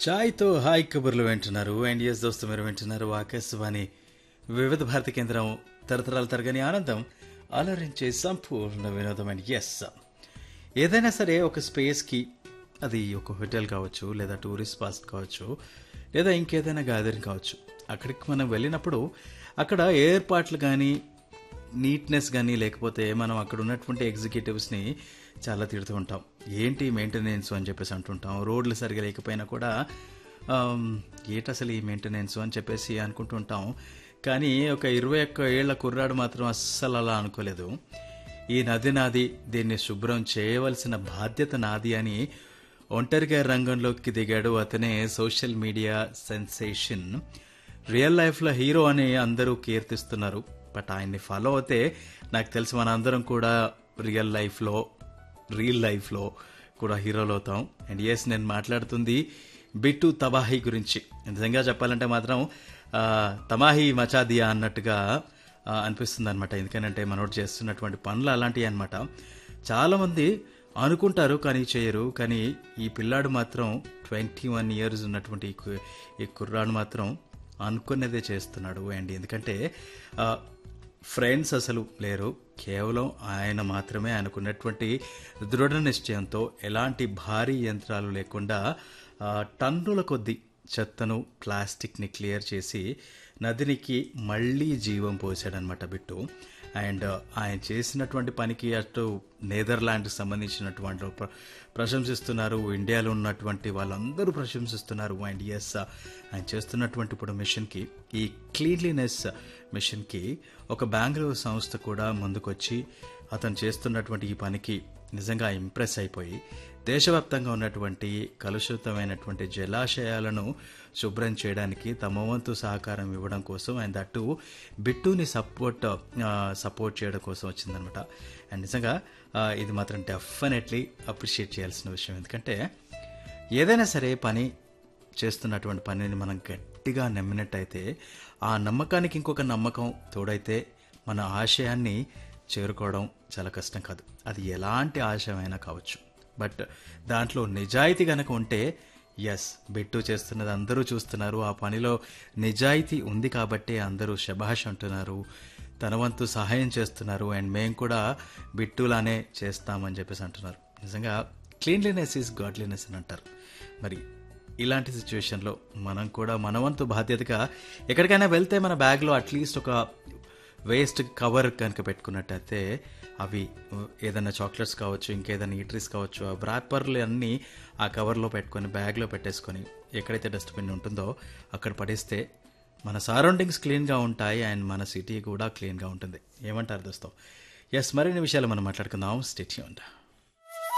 ఛాయ్తో hi కబుర్లు వింటున్నారు NDS దోస్తు మీరు వింటున్నారు ఆకాశవాణి వివిధ భారతి కేంద్రం తరతరాల తరగని ఆనందం అలరించే సంపూర్ణ వినోదం అండ్ ఎస్ ఏదైనా సరే ఒక స్పేస్కి అది ఒక హోటల్ కావచ్చు లేదా టూరిస్ట్ పాస్ కావచ్చు లేదా ఇంకేదైనా గ్యాదరింగ్ కావచ్చు అక్కడికి మనం వెళ్ళినప్పుడు అక్కడ ఏర్పాట్లు కానీ నీట్నెస్ కానీ లేకపోతే మనం అక్కడ ఉన్నటువంటి ఎగ్జిక్యూటివ్స్ని చాలా తిడుతూ ఉంటాం ఏంటి మెయింటెనెన్స్ అని చెప్పేసి అంటుంటాం రోడ్లు సరిగా లేకపోయినా కూడా ఆమ్, ఏంటి అసలు ఈ మెయింటెనెన్స్ అని చెప్పేసి అనుకుంటుంటాం కానీ ఒక ఇరవై ఒక్క ఏళ్ల కుర్రాడు మాత్రం అస్సలు అలా అనుకోలేదు ఈ నది నాది దీన్ని శుభ్రం చేయవలసిన బాధ్యత నాది అని ఒంటరిగా రంగంలోకి దిగాడు అతనే సోషల్ మీడియా సెన్సేషన్ రియల్ లైఫ్లో హీరో అని అందరూ కీర్తిస్తున్నారు బట్ ఆయన్ని ఫాలో అవుతే నాకు తెలిసి మన అందరం కూడా రియల్ లైఫ్లో రియల్ లైఫ్లో కూడా హీరోలు అవుతాం అండ్ ఎస్ నేను మాట్లాడుతుంది బిట్టు తబాహీ గురించి నిజంగా చెప్పాలంటే మాత్రం ఆ, తమాహీ మచాదియా అన్నట్టుగా అనిపిస్తుంది అనమాట ఎందుకంటే మనోడు చేస్తున్నటువంటి పనులు అలాంటివి అనమాట చాలామంది అనుకుంటారు కానీ చేయరు కానీ ఈ పిల్లాడు మాత్రం ట్వంటీ వన్ ఇయర్స్ ఉన్నటువంటి ఈ కు- ఈ కుర్రాడు మాత్రం అనుకున్నదే చేస్తున్నాడు అండ్ ఎందుకంటే ఆ, ఫ్రెండ్స్ అసలు లేరు కేవలం ఆయన మాత్రమే అనుకున్నటువంటి దృఢ నిశ్చయంతో ఎలాంటి భారీ యంత్రాలు లేకుండా ఆ, టన్నుల కొద్ది చెత్తను ప్లాస్టిక్ని క్లియర్ చేసి నదినికి మళ్ళీ జీవం పోసాడనమాట బిట్టు అండ్ ఆయన చేసినటువంటి పనికి అటు నేదర్లాండ్కి సంబంధించినటువంటి ప్ర- ప్రశంసిస్తున్నారు ఇండియాలో ఉన్నటువంటి వాళ్ళందరూ ప్రశంసిస్తున్నారు అండ్ ఎస్ ఆయన చేస్తున్నటువంటి ఇప్పుడు మిషన్కి ఈ క్లీన్లీనెస్ మిషన్కి ఒక బెంగళూరు సంస్థ కూడా ముందుకొచ్చి అతను చేస్తున్నటువంటి ఈ పనికి నిజంగా ఇంప్రెస్ అయిపోయి దేశవ్యాప్తంగా ఉన్నటువంటి కలుషితమైనటువంటి జలాశయాలను శుభ్రం చేయడానికి తమ వంతు సహకారం ఇవ్వడం కోసం అండ్ దట్టు బిట్టుని సపోర్ట్ సపోర్ట్ చేయడం కోసం వచ్చిందనమాట అండ్ నిజంగా ఆ, ఇది మాత్రం డెఫినెట్లీ అప్రిషియేట్ చేయాల్సిన విషయం ఎందుకంటే ఏదైనా సరే పని చేస్తున్నటువంటి పనిని మనం గట్టిగా నమ్మినట్టయితే ఆ నమ్మకానికి ఇంకొక నమ్మకం తోడైతే మన ఆశయాన్ని చేరుకోవడం చాలా కష్టం కాదు అది ఎలాంటి ఆశయమైనా కావచ్చు బట్ దాంట్లో నిజాయితీ కనుక ఉంటే ఎస్ బిట్టు చేస్తున్నది అందరూ చూస్తున్నారు ఆ పనిలో నిజాయితీ ఉంది కాబట్టి అందరూ శభాష్ అంటున్నారు తన వంతు సహాయం చేస్తున్నారు అండ్ మేము కూడా బిట్టులానే చేస్తామని చెప్పేసి అంటున్నారు నిజంగా క్లీన్లీనెస్ ఈజ్ గాడ్లీనెస్ అని అంటారు మరి ఇలాంటి సిచ్యువేషన్లో మనం కూడా మన వంతు బాధ్యతగా ఎక్కడికైనా వెళ్తే మన బ్యాగ్లో అట్లీస్ట్ ఒక వేస్ట్ కవర్ కనుక పెట్టుకున్నట్టయితే అవి ఏదైనా చాక్లెట్స్ కావచ్చు ఇంకేదైనా ఈటరీస్ కావచ్చు ఆ వ్రాపర్లు అన్నీ ఆ కవర్లో పెట్టుకొని బ్యాగ్లో పెట్టేసుకొని ఎక్కడైతే డస్ట్బిన్ ఉంటుందో అక్కడ పడేస్తే మన సరౌండింగ్స్ క్లీన్గా ఉంటాయి అండ్ మన సిటీ కూడా క్లీన్గా ఉంటుంది ఏమంటారు దోస్తో ఎస్ మరిన్ని విషయాలు మనం మాట్లాడుకుందాం స్టేట్ ఉంటా